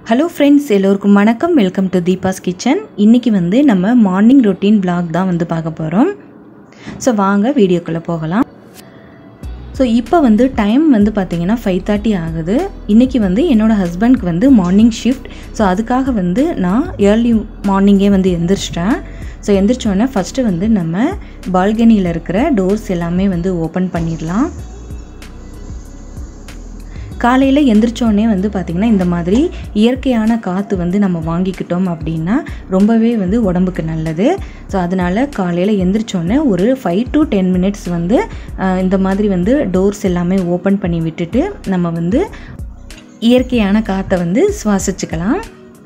hello friends எல்லோருக்கும் வணக்கம் welcome to Deepa's kitchen இன்றைக்கி வந்து நம்ம மார்னிங் ரொட்டீன் vlog தான் வந்து பார்க்க போகிறோம் ஸோ வாங்க வீடியோக்குள்ளே போகலாம் ஸோ இப்போ வந்து டைம் வந்து பார்த்திங்கன்னா ஃபைவ் தேர்ட்டி ஆகுது இன்றைக்கி வந்து என்னோடய ஹஸ்பண்ட்க்கு வந்து மார்னிங் ஷிஃப்ட் ஸோ அதுக்காக வந்து நான் ஏர்லி மார்னிங்கே வந்து எந்திரிச்சிட்டேன் ஸோ எந்திரிச்சோடனே ஃபஸ்ட்டு வந்து நம்ம பால்கனியில் இருக்கிற டோர்ஸ் எல்லாமே வந்து ஓப்பன் பண்ணிடலாம் காலையில் எந்திரிச்சோடனே வந்து பார்த்திங்கன்னா இந்த மாதிரி இயற்கையான காற்று வந்து நம்ம வாங்கிக்கிட்டோம் அப்படின்னா ரொம்பவே வந்து உடம்புக்கு நல்லது ஸோ அதனால் காலையில் எந்திரிச்சோடனே ஒரு ஃபைவ் டு டென் மினிட்ஸ் வந்து அஹ், இந்த மாதிரி வந்து டோர்ஸ் எல்லாமே ஓப்பன் பண்ணி விட்டுட்டு நம்ம வந்து இயற்கையான காற்றை வந்து சுவாசிச்சுக்கலாம்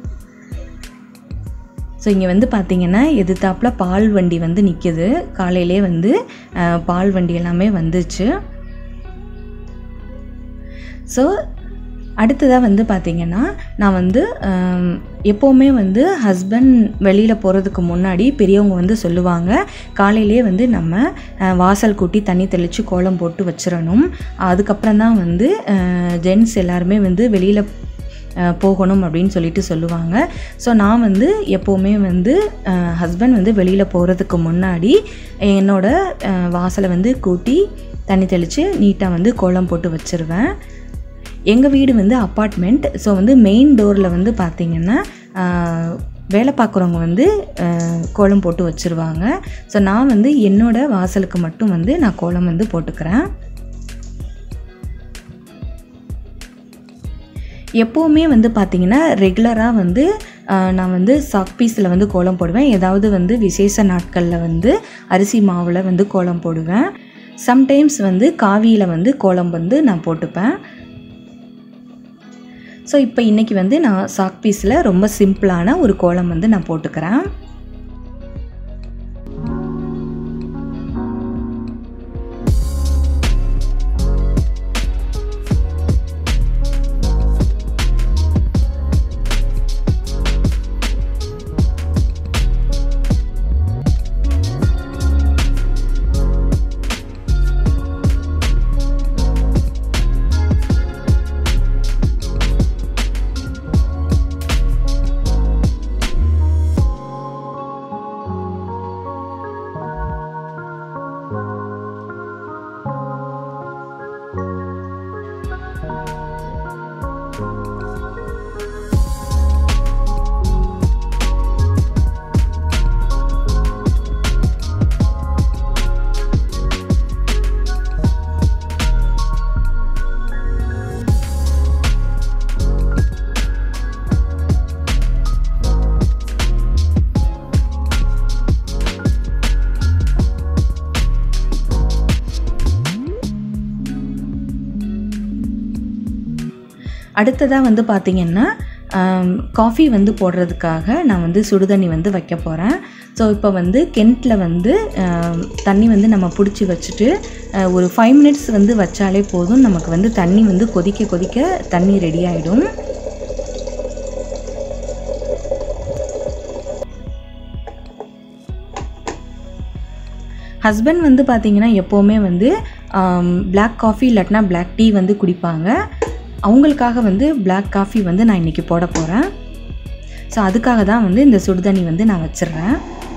ஸோ இங்கே வந்து பார்த்தீங்கன்னா எதிர்த்தாப்புல பால் வண்டி வந்து நிற்கிது காலையிலே வந்து அஹ், பால் வண்டி எல்லாமே வந்துச்சு ஸோ அடுத்ததாக வந்து பார்த்திங்கன்னா நான் வந்து ஆம், எப்போவுமே வந்து ஹஸ்பண்ட் வெளியில் போகிறதுக்கு முன்னாடி பெரியவங்க வந்து சொல்லுவாங்க காலையிலே வந்து நம்ம அஹ், வாசல் கூட்டி தண்ணி தெளித்து கோலம் போட்டு வச்சிடணும் அதுக்கப்புறம் தான் வந்து ஜென்ட்ஸ் எல்லாருமே வந்து வெளியில் அஹ், போகணும் அப்படின்னு சொல்லிட்டு சொல்லுவாங்க ஸோ நான் வந்து எப்போவுமே வந்து ஹஸ்பண்ட் வந்து வெளியில் போகிறதுக்கு முன்னாடி என்னோட அஹ், வாசலை வந்து கூட்டி தண்ணி தெளித்து நீட்டாக வந்து கோலம் போட்டு வச்சுருவேன் எங்கள் வீடு வந்து அப்பார்ட்மெண்ட் ஸோ வந்து மெயின் டோரில் வந்து பார்த்திங்கன்னா ஆஹ், வேலை பார்க்குறவங்க வந்து ஆஹ், கோலம் போட்டு வச்சுருவாங்க ஸோ நான் வந்து என்னோட வாசலுக்கு மட்டும் வந்து நான் கோலம் வந்து போட்டுக்கிறேன் எப்போவுமே வந்து பார்த்திங்கன்னா ரெகுலராக வந்து ஆஹ், நான் வந்து சாக் பீஸில் வந்து கோலம் போடுவேன் ஏதாவது வந்து விசேஷ நாட்களில் வந்து அரிசி மாவில் வந்து கோலம் போடுவேன் சம்டைம்ஸ் வந்து காவியில் வந்து கோலம் வந்து நான் போட்டுப்பேன் ஸோ இப்போ இன்றைக்கி வந்து நான் சாக் பீஸில் ரொம்ப சிம்பிளான ஒரு கோலம் வந்து நான் போட்டுக்கிறேன் அடுத்ததாக வந்து பார்த்திங்கன்னா காஃபி வந்து போடுறதுக்காக நான் வந்து சுடுதண்ணி வந்து வைக்க போகிறேன் ஸோ இப்போ வந்து கிணத்துல வந்து ஆம், தண்ணி வந்து நம்ம பிடிச்சி வச்சுட்டு அஹ், ஒரு ஃபைவ் மினிட்ஸ் வந்து வச்சாலே போதும் நமக்கு வந்து தண்ணி வந்து கொதிக்க கொதிக்க தண்ணி ரெடி ஆகிடும் ஹஸ்பண்ட் வந்து பார்த்தீங்கன்னா எப்போவுமே வந்து Black காஃபி இல்லாட்டினா Black டீ வந்து குடிப்பாங்க அவங்களுக்காக வந்து Black காஃபி வந்து நான் இன்றைக்கி போட போகிறேன் ஸோ அதுக்காக தான் வந்து இந்த சுடுதண்ணி வந்து நான் வச்சிடுறேன்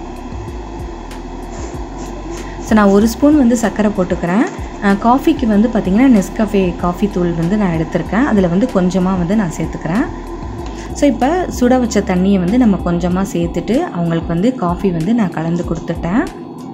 ஸோ நான் ஒரு ஸ்பூன் வந்து சர்க்கரை போட்டுக்கிறேன் அஹ், காஃபிக்கு வந்து பார்த்திங்கன்னா நெஸ்கஃபே காஃபி தூள் வந்து நான் எடுத்திருக்கேன் அதில் வந்து கொஞ்சமாக வந்து நான் சேர்த்துக்கிறேன் ஸோ இப்போ சுட வச்ச தண்ணியை வந்து நம்ம கொஞ்சமாக சேர்த்துட்டு அவங்களுக்கு வந்து காஃபி வந்து நான் கலந்து கொடுத்துட்டேன்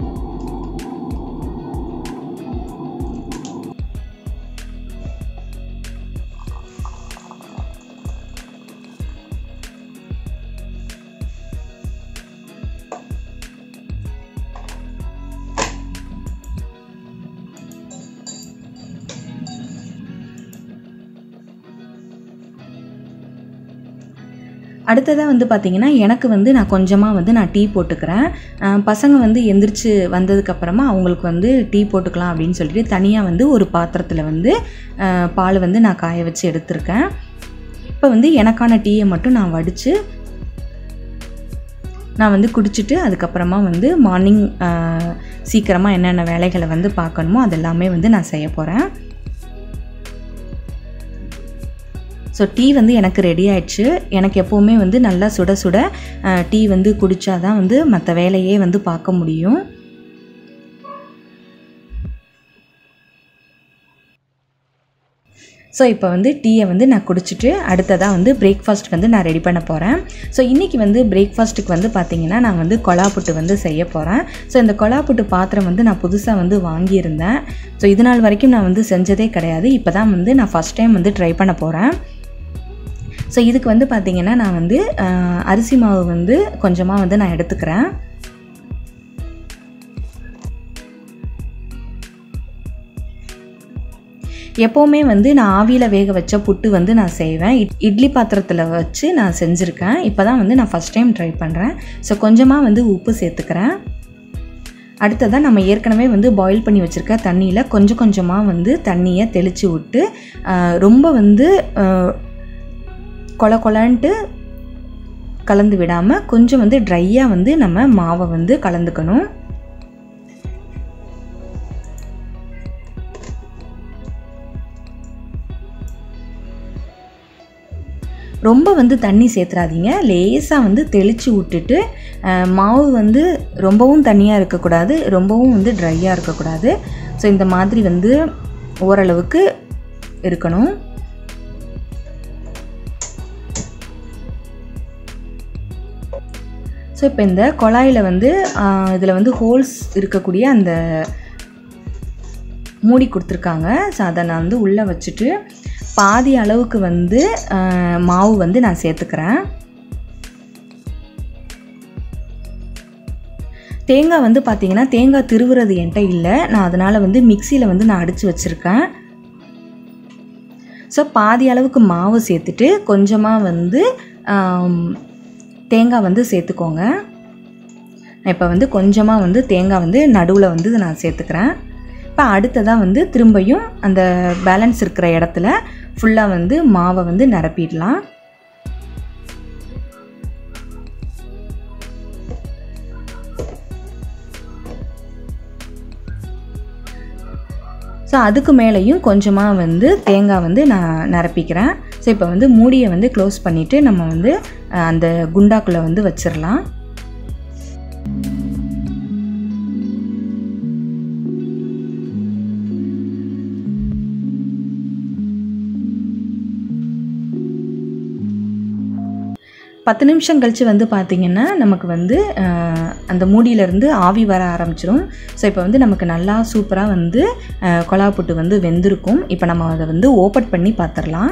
அடுத்ததாக வந்து பார்த்திங்கன்னா எனக்கு வந்து நான் கொஞ்சமாக வந்து நான் டீ போட்டுக்கிறேன் அஹ் பசங்க வந்து எந்திரிச்சு வந்ததுக்கப்புறமா அவங்களுக்கு வந்து டீ போட்டுக்கலாம் அப்படின்னு சொல்லிட்டு தனியாக வந்து ஒரு பாத்திரத்தில் வந்து அஹ் பால் வந்து நான் காய வச்சு எடுத்திருக்கேன் இப்போ வந்து எனக்கான டீயை மட்டும் நான் வடித்து நான் வந்து குடிச்சிட்டு அதுக்கப்புறமா வந்து மார்னிங் சீக்கிரமாக என்னென்ன வேலைகளை வந்து பார்க்கணுமோ அதெல்லாமே வந்து நான் செய்ய போகிறேன் ஸோ டீ வந்து எனக்கு ரெடி ஆயிடுச்சு எனக்கு எப்போவுமே வந்து நல்லா சுட சுட அஹ், டீ வந்து குடித்தாதான் வந்து மற்ற வேலையே வந்து பார்க்க முடியும் ஸோ இப்போ வந்து டீயை வந்து நான் குடிச்சிட்டு அடுத்ததாக வந்து பிரேக்ஃபாஸ்ட் வந்து நான் ரெடி பண்ண போகிறேன் ஸோ இன்றைக்கி வந்து பிரேக்ஃபாஸ்ட்டுக்கு வந்து பார்த்திங்கன்னா நான் வந்து கொலா புட்டு வந்து செய்ய போகிறேன் ஸோ இந்த கொலா புட்டு பாத்திரம் வந்து நான் புதுசாக வந்து வாங்கியிருந்தேன் ஸோ இது நாள் வரைக்கும் நான் வந்து செஞ்சதே கிடையாது இப்போ தான் வந்து நான் ஃபஸ்ட் டைம் வந்து ட்ரை பண்ண போகிறேன் ஸோ இதுக்கு வந்து பார்த்திங்கன்னா நான் வந்து அஹ், அரிசி மாவு வந்து கொஞ்சமாக வந்து நான் எடுத்துக்கிறேன் எப்போவுமே வந்து நான் ஆவியில் வேக வச்ச புட்டு வந்து நான் செய்வேன் இட் இட்லி பாத்திரத்தில் வச்சு நான் செஞ்சுருக்கேன் இப்போ தான் வந்து நான் ஃபஸ்ட் டைம் ட்ரை பண்ணுறேன் ஸோ கொஞ்சமாக வந்து உப்பு சேர்த்துக்கிறேன் அடுத்ததாக நம்ம ஏற்கனவே வந்து பாயில் பண்ணி வச்சுருக்க தண்ணியில் கொஞ்சம் கொஞ்சமாக வந்து தண்ணியை தெளித்து விட்டு ஆஹ், ரொம்ப வந்து ஆஹ், கொல கொலன்ட்டு கலந்து விடாமல் கொஞ்சம் வந்து ட்ரையாக வந்து நம்ம மாவை வந்து கலந்துக்கணும் ரொம்ப வந்து தண்ணி சேர்த்துறாதீங்க லேசாக வந்து தெளித்து விட்டுட்டு அஹ், மாவு வந்து ரொம்பவும் தண்ணியாக இருக்கக்கூடாது ரொம்பவும் வந்து ட்ரையாக இருக்கக்கூடாது ஸோ இந்த மாதிரி வந்து ஓரளவுக்கு இருக்கணும் ஸோ இப்போ இந்த குழாயில் வந்து இதில் வந்து ஹோல்ஸ் இருக்கக்கூடிய அந்த மூடி கொடுத்துருக்காங்க ஸோ அதை நான் வந்து உள்ளே வச்சுட்டு பாதி அளவுக்கு வந்து ஆஹ், மாவு வந்து நான் சேர்த்துக்கிறேன் தேங்காய் வந்து பார்த்தீங்கன்னா தேங்காய் திருவுறது என்கிட்ட இல்லை நான் அதனால் வந்து மிக்சியில் வந்து நான் அடித்து வச்சுருக்கேன் ஸோ பாதி அளவுக்கு மாவு சேர்த்துட்டு கொஞ்சமாக வந்து ஆம், தேங்காய் வந்து சேர்த்துக்கோங்க இப்போ வந்து கொஞ்சமாக வந்து தேங்காய் வந்து நடுவில் வந்து நான் சேர்த்துக்கிறேன் இப்போ அடுத்ததாக வந்து திரும்பியும் அந்த பேலன்ஸ் இருக்கிற இடத்துல ஃபுல்லாக வந்து மாவை வந்து நிரப்பிடலாம் ஸோ அதுக்கு மேலேயும் கொஞ்சமாக வந்து தேங்காய் வந்து நான் நிரப்பிக்கிறேன் ஸோ இப்போ வந்து மூடியை வந்து க்ளோஸ் பண்ணிவிட்டு நம்ம வந்து அஹ், அந்த குண்டாக்குள்ளே வந்து வச்சிடலாம் பத்து நிமிஷம் கழித்து வந்து பார்த்திங்கன்னா நமக்கு வந்து அஹ், அந்த மூடியிலேருந்து ஆவி வர ஆரம்பிச்சிரும் ஸோ இப்போ வந்து நமக்கு நல்லா சூப்பராக வந்து அஹ், கொலா புட்டு வந்து வெந்திருக்கும் இப்போ நம்ம அதை வந்து ஓப்பன் பண்ணி பார்த்துடலாம்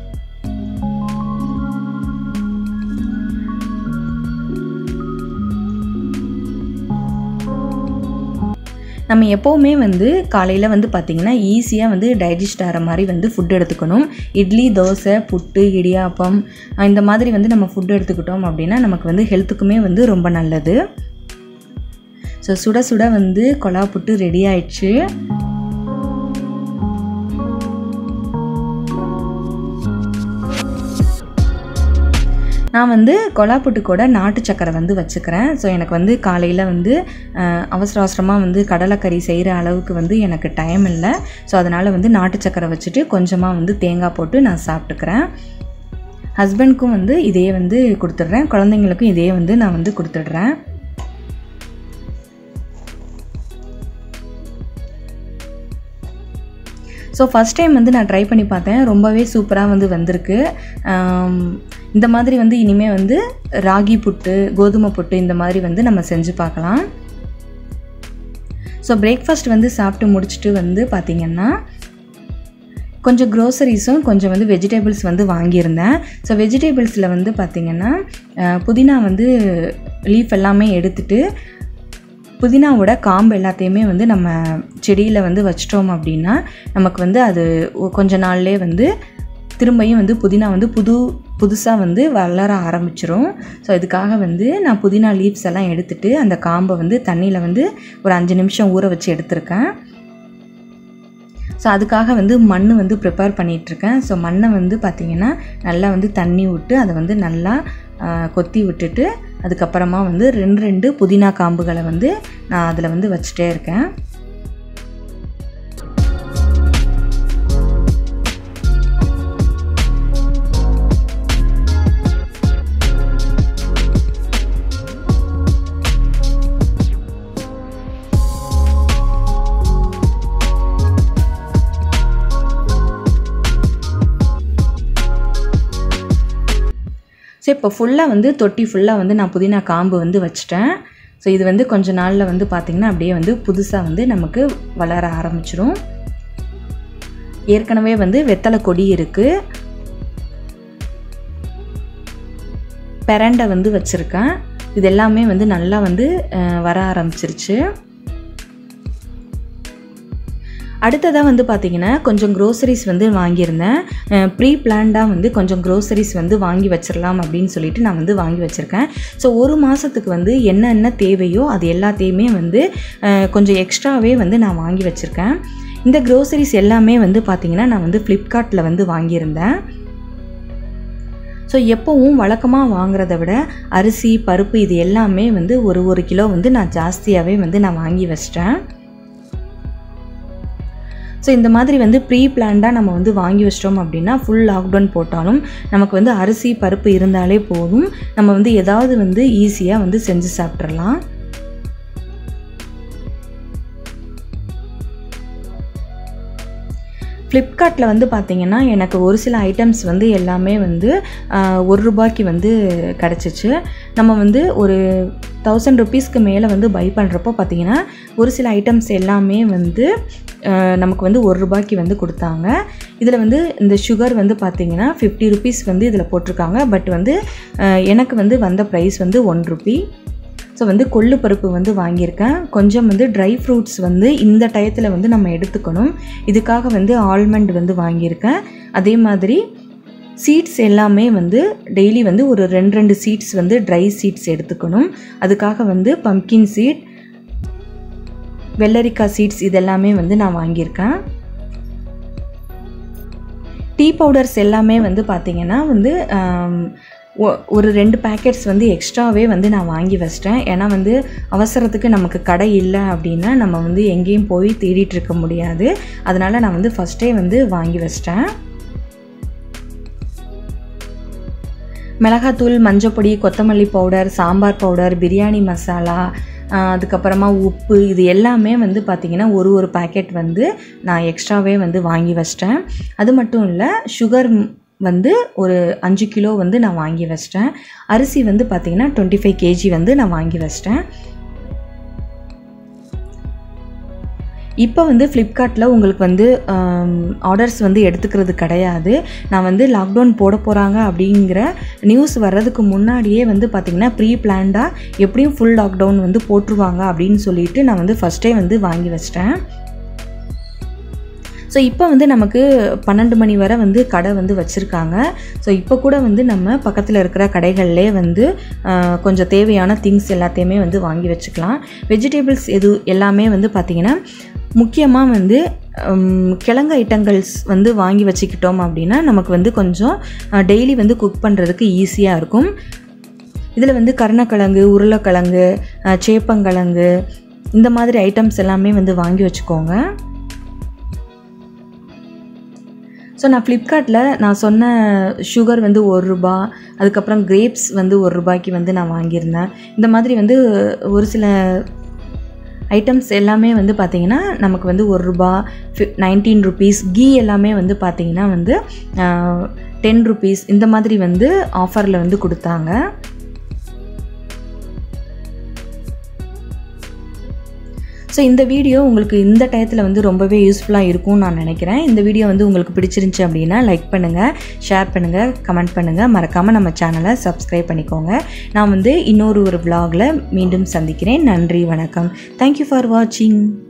நம்ம எப்போவுமே வந்து காலையில் வந்து பார்த்திங்கன்னா ஈஸியாக வந்து டைஜஸ்ட் ஆகிற மாதிரி வந்து ஃபுட் எடுத்துக்கணும் இட்லி தோசை புட்டு இடியாப்பம் அஹ் இந்த மாதிரி வந்து நம்ம ஃபுட் எடுத்துக்கிட்டோம் அப்படின்னா நமக்கு வந்து ஹெல்த்துக்குமே வந்து ரொம்ப நல்லது ஸோ சுட சுட வந்து கொலா புட்டு ரெடி ஆயிடுச்சு நான் வந்து கொலாப்புட்டு கூட நாட்டு சக்கரை வந்து வச்சுக்கிறேன் ஸோ எனக்கு வந்து காலையில் வந்து அஹ், அவசர அவசரமாக வந்து கடலைக்கறி செய்கிற அளவுக்கு வந்து எனக்கு டைம் இல்லை ஸோ அதனால் வந்து நாட்டு சக்கரை வச்சுட்டு கொஞ்சமாக வந்து தேங்காய் போட்டு நான் சாப்பிட்டுக்கிறேன் ஹஸ்பண்ட்க்கும் வந்து இதே வந்து கொடுத்துட்றேன் குழந்தைங்களுக்கும் இதே வந்து நான் வந்து கொடுத்துட்றேன் ஸோ ஃபஸ்ட் டைம் வந்து நான் ட்ரை பண்ணி பார்த்தேன் ரொம்பவே சூப்பராக வந்து வந்திருக்கு ஆம், இந்த மாதிரி வந்து இனிமேல் வந்து ராகி புட்டு கோதுமை புட்டு இந்த மாதிரி வந்து நம்ம செஞ்சு பார்க்கலாம் ஸோ பிரேக்ஃபாஸ்ட் வந்து சாப்பிட்டு முடிச்சுட்டு வந்து பார்த்திங்கன்னா கொஞ்சம் க்ரோசரிஸும் கொஞ்சம் வந்து வெஜிடபிள்ஸ் வந்து வாங்கியிருந்தேன் ஸோ வெஜிடபிள்ஸில் வந்து பார்த்திங்கன்னா அஹ், புதினா வந்து லீஃப் எல்லாமே எடுத்துட்டு புதினாவோட காம்பு எல்லாத்தையுமே வந்து நம்ம செடியில் வந்து வச்சிட்டோம் அப்படின்னா நமக்கு வந்து அது ஒ- கொஞ்ச நாள்லேயே வந்து திரும்பியும் வந்து புதினா வந்து புது புதுசாக வந்து வளர ஆரம்பிச்சிரும் ஸோ இதுக்காக வந்து நான் புதினா லீவ்ஸ் எல்லாம் எடுத்துட்டு அந்த காம்பை வந்து தண்ணியில் வந்து ஒரு அஞ்சு நிமிஷம் ஊற வச்சு எடுத்திருக்கேன் ஸோ அதுக்காக வந்து மண் வந்து ப்ரிப்பேர் பண்ணிகிட்ருக்கேன் ஸோ மண்ணை வந்து பார்த்திங்கன்னா நல்லா வந்து தண்ணி விட்டு அதை வந்து நல்லா ஆ, கொத்தி விட்டுட்டு அதுக்கப்புறமா வந்து ரெண்டு ரெண்டு புதினா காம்புகளை வந்து நான் அதில் வந்து வச்சுட்டே இருக்கேன் ஸோ இப்போ ஃபுல்லாக வந்து தொட்டி ஃபுல்லாக வந்து நான் புதினா காம்பு வந்து வச்சிட்டேன் ஸோ இது வந்து கொஞ்ச நாளில் வந்து பார்த்திங்கன்னா அப்படியே வந்து புதுசாக வந்து நமக்கு வளர ஆரம்பிச்சிரும் ஏற்கனவே வந்து வெத்தலை கொடி இருக்குது பெரண்டை வந்து வச்சுருக்கேன் இது எல்லாமே வந்து நல்லா வந்து அஹ், வர ஆரம்பிச்சிருச்சு அடுத்ததாக வந்து பார்த்திங்கன்னா கொஞ்சம் க்ரோசரிஸ் வந்து வாங்கியிருந்தேன் ப்ரீ பிளான்டாக வந்து கொஞ்சம் க்ரோசரிஸ் வந்து வாங்கி வச்சிடலாம் அப்படின்னு சொல்லிட்டு நான் வந்து வாங்கி வச்சுருக்கேன் ஸோ ஒரு மாதத்துக்கு வந்து என்னென்ன தேவையோ அது எல்லாத்தையுமே வந்து அஹ், கொஞ்சம் எக்ஸ்ட்ராவே வந்து நான் வாங்கி வச்சுருக்கேன் இந்த க்ரோசரிஸ் எல்லாமே வந்து பார்த்திங்கன்னா நான் வந்து ஃப்ளிப்கார்ட்டில் வந்து வாங்கியிருந்தேன் ஸோ எப்போவும் வழக்கமாக வாங்குறத விட அரிசி பருப்பு இது எல்லாமே வந்து ஒரு ஒரு கிலோ வந்து நான் ஜாஸ்தியாகவே வந்து நான் வாங்கி வச்சிட்டேன் ஸோ இந்த மாதிரி வந்து ப்ரீ பிளான்டாக நம்ம வந்து வாங்கி வச்சிட்டோம் அப்படின்னா ஃபுல் லாக்டவுன் போட்டாலும் நமக்கு வந்து அரிசி பருப்பு இருந்தாலே போதும் நம்ம வந்து ஏதாவது வந்து ஈஸியாக வந்து செஞ்சு சாப்பிட்றலாம் ஃப்ளிப்கார்ட்டில் வந்து பார்த்தீங்கன்னா எனக்கு ஒரு சில ஐட்டம்ஸ் வந்து எல்லாமே வந்து ஆஹ், ஒரு ரூபாய்க்கு வந்து கிடச்சிச்சு நம்ம வந்து ஒரு தௌசண்ட் ருபீஸ்க்கு மேலே வந்து பை பண்ணுறப்போ பார்த்தீங்கன்னா ஒரு சில ஐட்டம்ஸ் எல்லாமே வந்து ஆஹ், நமக்கு வந்து ஒரு ரூபாய்க்கு வந்து கொடுத்தாங்க இதில் வந்து இந்த சுகர் வந்து பார்த்தீங்கன்னா ஃபிஃப்டி ருபீஸ் வந்து இதில் போட்டிருக்காங்க பட் வந்து ஆஹ், எனக்கு வந்து வந்த ப்ரைஸ் வந்து ஒன் ருபி ஸோ வந்து கொள்ளு பருப்பு வந்து வாங்கியிருக்கேன் கொஞ்சம் வந்து ட்ரை ஃப்ரூட்ஸ் வந்து இந்த டயத்தில் வந்து நம்ம எடுத்துக்கணும் இதுக்காக வந்து ஆல்மண்ட் வந்து வாங்கியிருக்கேன் அதே மாதிரி சீட்ஸ் எல்லாமே வந்து டெய்லி வந்து ஒரு ரெண்டு ரெண்டு சீட்ஸ் வந்து ட்ரை சீட்ஸ் எடுத்துக்கணும் அதுக்காக வந்து பம்கின் சீட் வெள்ளரிக்காய் சீட்ஸ் இதெல்லாமே வந்து நான் வாங்கியிருக்கேன் டீ பவுடர்ஸ் எல்லாமே வந்து பார்த்திங்கன்னா வந்து ஆம், ஒ- ஒரு ரெண்டு பேக்கெட்ஸ் வந்து எக்ஸ்ட்ராவே வந்து நான் வாங்கி வச்சிட்டேன் ஏன்னா வந்து அவசரத்துக்கு நமக்கு கடை இல்லை அப்படின்னா நம்ம வந்து எங்கேயும் போய் தேடிட்டு இருக்க முடியாது அதனால் நான் வந்து ஃபஸ்ட்டே வந்து வாங்கி வச்சிட்டேன் மிளகாத்தூள் மஞ்சப்பொடி கொத்தமல்லி பவுடர் சாம்பார் பவுடர் பிரியாணி மசாலா ஆஹ் அதுக்கப்புறமா உப்பு இது எல்லாமே வந்து பார்த்திங்கன்னா ஒரு ஒரு பேக்கெட் வந்து நான் எக்ஸ்ட்ராவே வந்து வாங்கி வச்சிட்டேன் அது மட்டும் இல்லை சுகர் வந்து ஒரு அஞ்சு கிலோ வந்து நான் வாங்கி வச்சிட்டேன் அரிசி வந்து பார்த்திங்கன்னா டுவெண்ட்டி ஃபைவ் கேஜி வந்து நான் வாங்கி வச்சிட்டேன் இப்போ வந்து ஃப்ளிப்கார்ட்டில் உங்களுக்கு வந்து ஆர்டர்ஸ் வந்து எடுத்துக்கிறது கிடையாது நான் வந்து லாக்டவுன் போட போகிறாங்க அப்படிங்கிற நியூஸ் வர்றதுக்கு முன்னாடியே வந்து பார்த்திங்கன்னா ப்ரீ பிளான்டாக எப்படியும் ஃபுல் லாக்டவுன் வந்து போட்டுருவாங்க அப்படின்னு சொல்லிட்டு நான் வந்து ஃபஸ்ட்டே வந்து வாங்கி வச்சிட்டேன் ஸோ இப்போ வந்து நமக்கு பன்னெண்டு மணி வரை வந்து கடை வந்து வச்சுருக்காங்க ஸோ இப்போ கூட வந்து நம்ம பக்கத்தில் இருக்கிற கடைகள்லே வந்து ஆஹ், கொஞ்சம் தேவையான திங்ஸ் எல்லாத்தையுமே வந்து வாங்கி வச்சுக்கலாம் வெஜிடபிள்ஸ் எது எல்லாமே வந்து பார்த்திங்கன்னா முக்கியமாக வந்து ஹம், கிழங்கு ஐட்டங்கள்ஸ் வந்து வாங்கி வச்சுக்கிட்டோம் அப்படின்னா நமக்கு வந்து கொஞ்சம் டெய்லி வந்து குக் பண்ணுறதுக்கு ஈஸியாக இருக்கும் இதில் வந்து கருணக்கிழங்கு உருளைக்கிழங்கு அஹ், சேப்பங்கிழங்கு இந்த மாதிரி ஐட்டம்ஸ் எல்லாமே வந்து வாங்கி வச்சுக்கோங்க ஸோ நான் ஃப்ளிப்கார்ட்டில் நான் சொன்ன சுகர் வந்து ஒரு ரூபா அதுக்கப்புறம் கிரேப்ஸ் வந்து ஒரு ரூபாய்க்கு வந்து நான் வாங்கியிருந்தேன் இந்த மாதிரி வந்து ஒரு சில ஐட்டம்ஸ் எல்லாமே வந்து பார்த்திங்கன்னா நமக்கு வந்து ஒரு ரூபா நைன்டீன் ருபீஸ் கீ எல்லாமே வந்து பார்த்திங்கன்னா வந்து டென் ருபீஸ் இந்த மாதிரி வந்து ஆஃபரில் வந்து கொடுத்தாங்க ஸோ இந்த வீடியோ உங்களுக்கு இந்த டயத்தில் வந்து ரொம்பவே யூஸ்ஃபுல்லாக இருக்கும்னு நான் நினைக்கிறேன் இந்த வீடியோ வந்து உங்களுக்கு பிடிச்சிருந்துச்சி அப்படின்னா லைக் பண்ணுங்கள் ஷேர் பண்ணுங்கள் கமெண்ட் பண்ணுங்கள் மறக்காமல் நம்ம சேனலை சப்ஸ்கிரைப் பண்ணிக்கோங்க நான் வந்து இன்னொரு ஒரு vlogல மீண்டும் சந்திக்கிறேன் நன்றி வணக்கம் தேங்க்யூ ஃபார் வாட்சிங்